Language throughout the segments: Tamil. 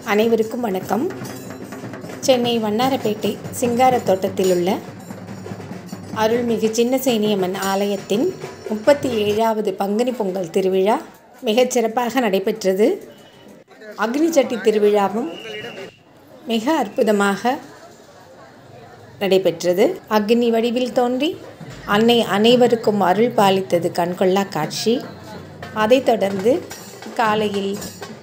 அனைவருக்கும் வணக்கம் சென்னை வண்ணாரப்பேட்டை சிங்கார தோட்டத்தில் உள்ள அருள்மிகு சின்னசேனியம்மன் ஆலயத்தின் முப்பத்தி ஏழாவது பங்குனி பொங்கல் திருவிழா மிகச் சிறப்பாக நடைபெற்றது அக்னி சட்டி திருவிழாவும் மிக அற்புதமாக நடைபெற்றது அக்னி வடிவில் தோன்றி அன்னை அனைவருக்கும் அருள் பாலித்தது கண்கொள்ளா காட்சி அதைத் தொடர்ந்து காலையில்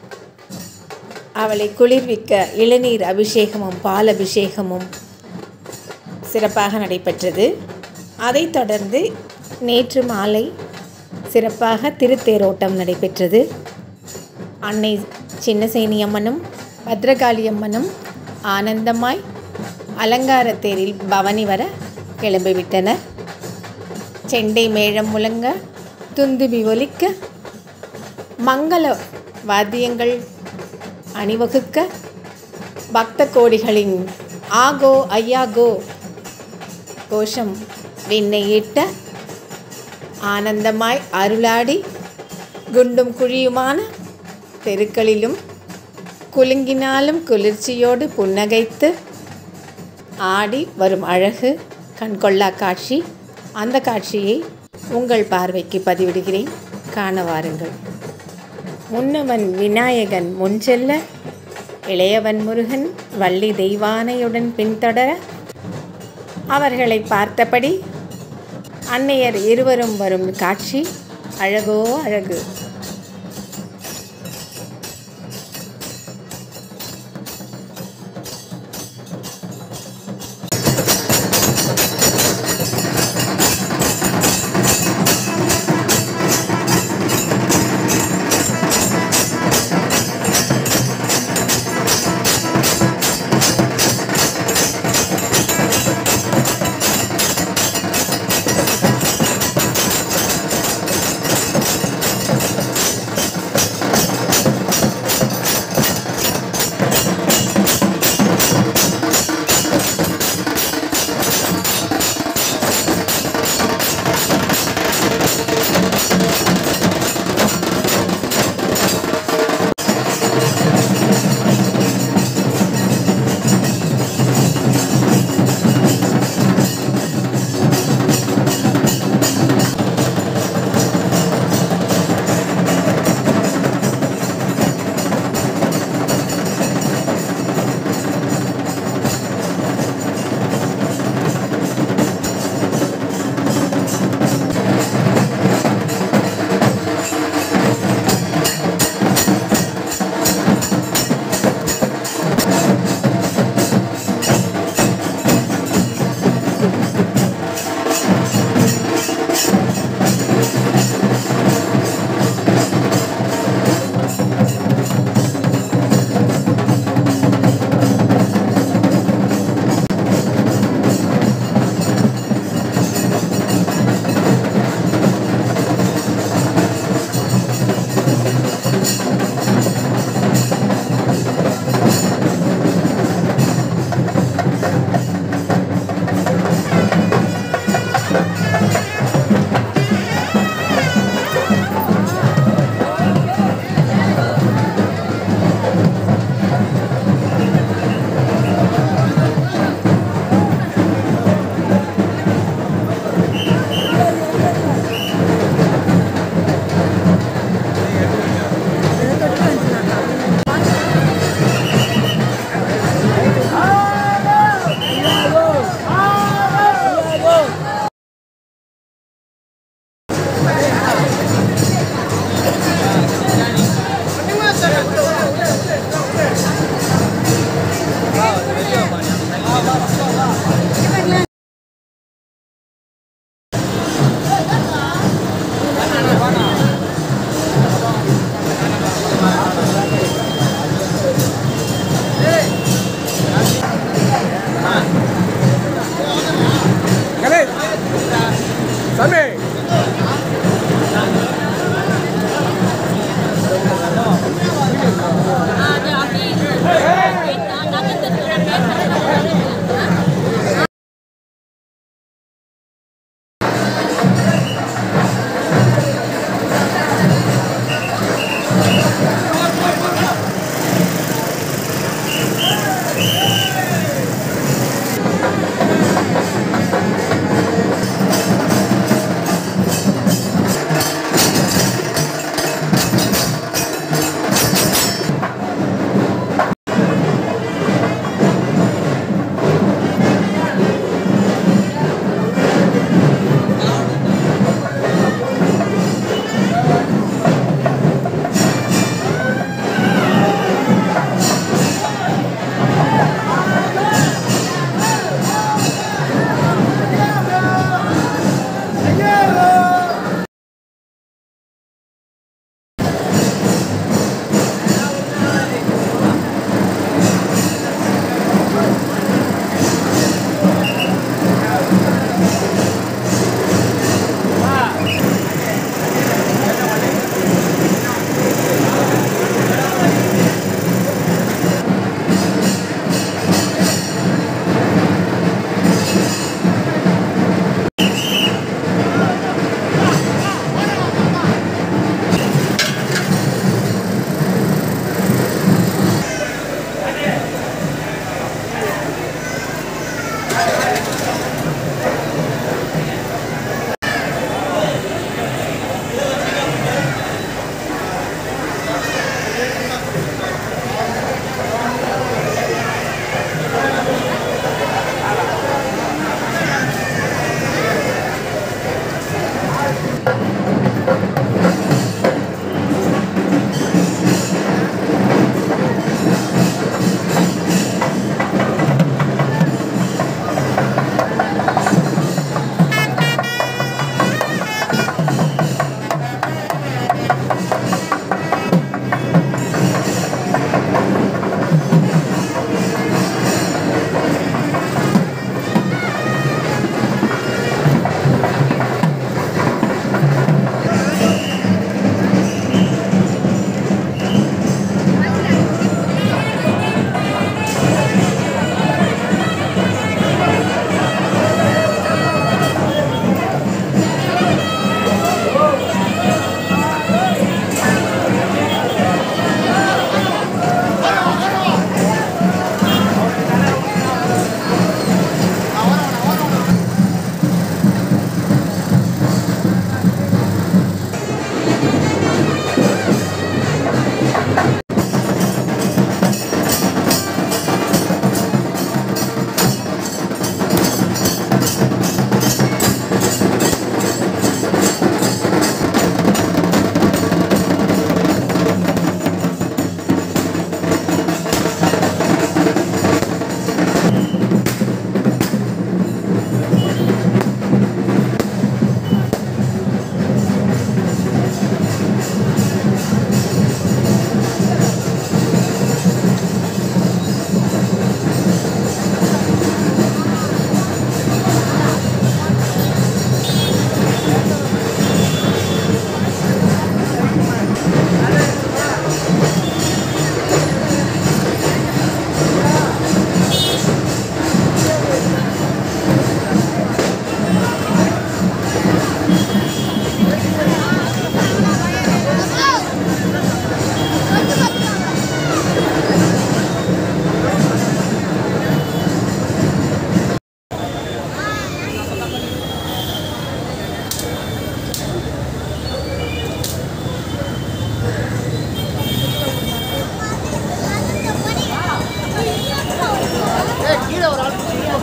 அவளை குளிர்விக்க இளநீர் அபிஷேகமும் பால் அபிஷேகமும் சிறப்பாக நடைபெற்றது அதைத் தொடர்ந்து நேற்று மாலை சிறப்பாக திருத்தேரோட்டம் நடைபெற்றது அன்னை சின்னசேனி அம்மனும் பத்ரகாளி அம்மனும் ஆனந்தமாய் அலங்கார தேரில் பவனி வர கிளம்பிவிட்டனர் செண்டை மேளம் முழங்க துந்துபி ஒலிக்க மங்கள வாத்தியங்கள் அணிவகுக்க பக்த கோடிகளின் ஆகோ ஐயாகோ கோஷம் விண்ணை ஈட்ட ஆனந்தமாய் அருளாடி குண்டும் குழியுமான தெருக்களிலும் குலுங்கினாலும் குளிர்ச்சியோடு புன்னகைத்து ஆடி வரும் அழகு கண்கொள்ளா காட்சி அந்த காட்சியை உங்கள் பார்வைக்கு பதிவிடுகிறேன் காண வாருங்கள் முன்னவன் விநாயகன் முன் செல்ல இளையவன் முருகன் வள்ளி தெய்வானையுடன் பின்தொடர அவர்களை பார்த்தபடி அன்னையர் இருவரும் வரும் காட்சி அழகோ அழகு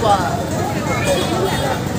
அப்பா